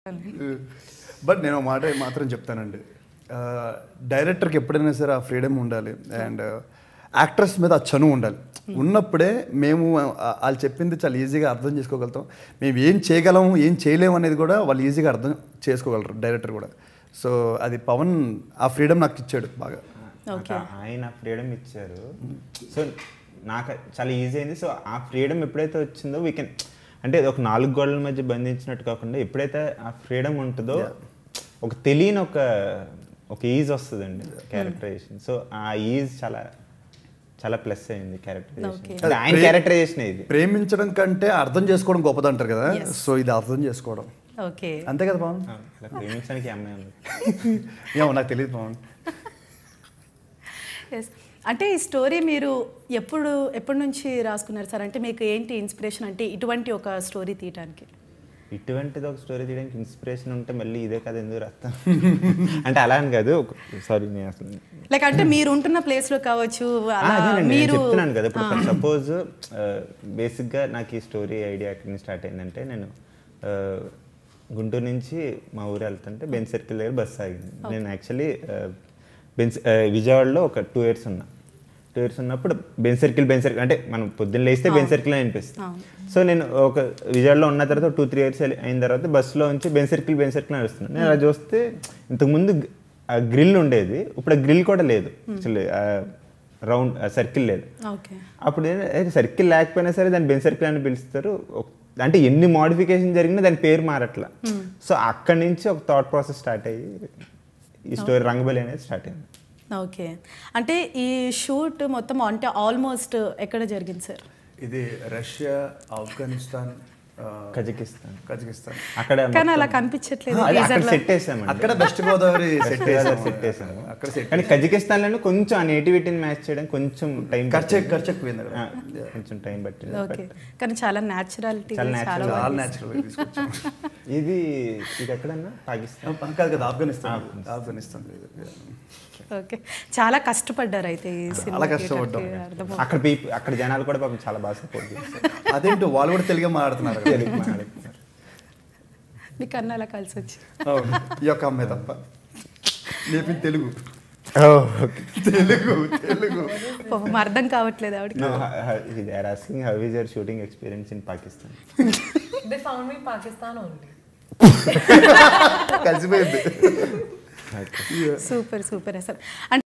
But నేను ఒక మాట మాత్రం చెప్తానండి డైరెక్టర్కి ఎప్పుడైనా సరే ఆ ఫ్రీడమ్ ఉండాలి అండ్ యాక్ట్రెస్ మీద ఆ చనువు ఉండాలి ఉన్నప్పుడే మేము ఆ- వాళ్ళు చెప్పింది చాలా ఈజీగా అర్థం చేసుకోగలుగుతాం మేము ఏం చేయగలం ఏం చేయలేము అనేది కూడా వాళ్ళు ఈజీగా అర్థం చేసుకోగలరు డైరెక్టర్ కూడా సో అది పవన్ ఆ ఫ్రీడమ్ నాకు ఇచ్చాడు బాగా నాకు ఆయన ఫ్రీడమ్ ఇచ్చారు సో నాకు చాలా ఈజీ అయింది సో ఆ ఫ్రీడమ్ ఎప్పుడైతే వచ్చిందో వీ కెన్ అంటే ఒక నాలుగు గోడల మధ్య బంధించినట్టు కాకుండా ఎప్పుడైతే ఆ ఫ్రీడమ్ ఉంటుందో ఒక తెలియని ఒక ఒక ఈజ్ వస్తుందండి క్యారెక్టరైజేషన్ సో ఆ ఈజ్ చాలా చాలా ప్లస్ అయింది క్యారెక్టరైజేషన్ అంటే ఆయన క్యారెక్టరైజేషన్ ఇది ప్రేమించడం కంటే అర్థం చేసుకోవడం గొప్పది అంటారు కదా సో ఇది అర్థం చేసుకోవడం ఓకే అంతే కదా పవన్ ఆ, అలా ప్రేమించడానికి ఈ అమ్మాయి ఉంది ఏమో నాకు తెలియదు పవన్ ఎస్ అంటే ఈ స్టోరీ మీరు ఎప్పుడు ఎప్పటి నుంచి రాసుకున్నారు సార్ అంటే మీకు ఏంటి ఇన్స్పిరేషన్ అంటే ఇటువంటి ఒక స్టోరీ తీయటానికి ఇటువంటిది ఒక స్టోరీ తీయడానికి ఇన్స్పిరేషన్ ఉంటే మళ్ళీ ఇదే కదా ఎందుకు రాస్తాం అంటే అలా అని కాదు సారీ నేను అసలు లైక్ అంటే మీరు ఉంటున్న ప్లేస్ లో కావచ్చు ఆ, అలా అదేనండి నేను మీరు చెప్తున్నాను కదా ఇప్పుడు సపోజ్ బేసిక్గా నాకు ఈ స్టోరీ ఐడియా ఎక్కడి నుంచి స్టార్ట్ అయిందంటే నేను ఆ, గుంటూరు నుంచి మా ఊరు వెళ్తుంటే బెన్ సర్కిల్ దగ్గర బస్సు ఆగింది నేను యాక్చువల్లీ బెన్ విజయవాడలో ఒక టూ ఇయర్స్ ఉన్నా టూ ఇయర్స్ ఉన్నప్పుడు బెన్ సర్కిల్ బెన్ సర్కిల్ అంటే మనం పొద్దున్న లేస్తే బెన్ సర్కిల్ అని అనిపిస్తుంది సో నేను ఒక విజయవాడలో ఉన్న తర్వాత టూ త్రీ ఇయర్స్ అయిన తర్వాత బస్సులో నుంచి బెన్ సర్కిల్ బెన్ సర్కిల్ అని నడుస్తున్నాను నేను అలా చూస్తే ఇంతకుముందు ఆ గ్రిల్ ఉండేది ఇప్పుడు ఆ గ్రిల్ కూడా లేదు యాక్చువల్లీ రౌండ్ సర్కిల్ లేదు ఓకే అప్పుడు సర్కిల్ లేకపోయినా సరే దాన్ని బెన్ సర్కిల్ అని పిలుస్తారు ఒక- అంటే ఎన్ని మోడిఫికేషన్ జరిగినా దాని పేరు మారట్లా సో అక్కడి నుంచి ఒక థాట్ ప్రాసెస్ స్టార్ట్ అయ్యి ఈ స్టోరీ రంగబలి అనేది స్టార్ట్ అయింది ఓకే అంటే ఈ షూట్ మొత్తం అంటే ఆల్మోస్ట్ ఎక్కడ జరిగింది సార్ ఇది రష్యా ఆఫ్ఘనిస్తాన్ ఆ, కజకిస్తాన్ కజకిస్తాన్ అక్కడ కానీ అలా కనిపించట్లేదు అది అక్కడ teaser లో. సెట్ వేసామండి అక్కడ వెస్ట్ గోదావరి సెట్ సెట్ వేసాము అక్కడ సెట్ కానీ కజకిస్తాన్ లోనే కొంచెం ఆ నేటివిటీని మ్యాచ్ చేయడం కొంచెం టైం ఖర్చు ఖర్చు ఎక్కువైంది అక్కడ కొంచెం టైం పట్టింది ఓకే కానీ చాలా న్యాచురాలిటీ చాలా చాలా natural. చాలా న్యాచురల్ తీసుకొచ్చాం ఇది ఇది ఎక్కడన్నా పాకిస్తాన్ కాదు కదా ఆఫ్ఘనిస్తాన్ ఆఫ్ఘనిస్తాన్ ఓకే చాలా కష్టపడ్డారు అయితే ఈ సినిమా కష్టపడ్డాం. అక్కడ పీపు అక్కడ జనాలు కూడా పాపం చాలా బాగా సపోర్ట్ చేస్తారు అదేంటో వాళ్ళు కూడా తెలుగే మాట్లాడుతున్నారు కదా. తెలుగు మాట్లాడుతున్నారు. మీకు అన్న అలా కలిసి వచ్చి అవును. ఈ యొక్క అమ్మాయి తప్ప నేర్పింది తెలుగు తెలుగు తెలుగు పాపం అర్థం కావట్లేదు ఆవిడకి No, ha- ha- they are asking how is your shooting experience in Pakistan? They found me in Pakistan only. కలిసిపోయింది సూపర్ సూపర్ అసలు అంటే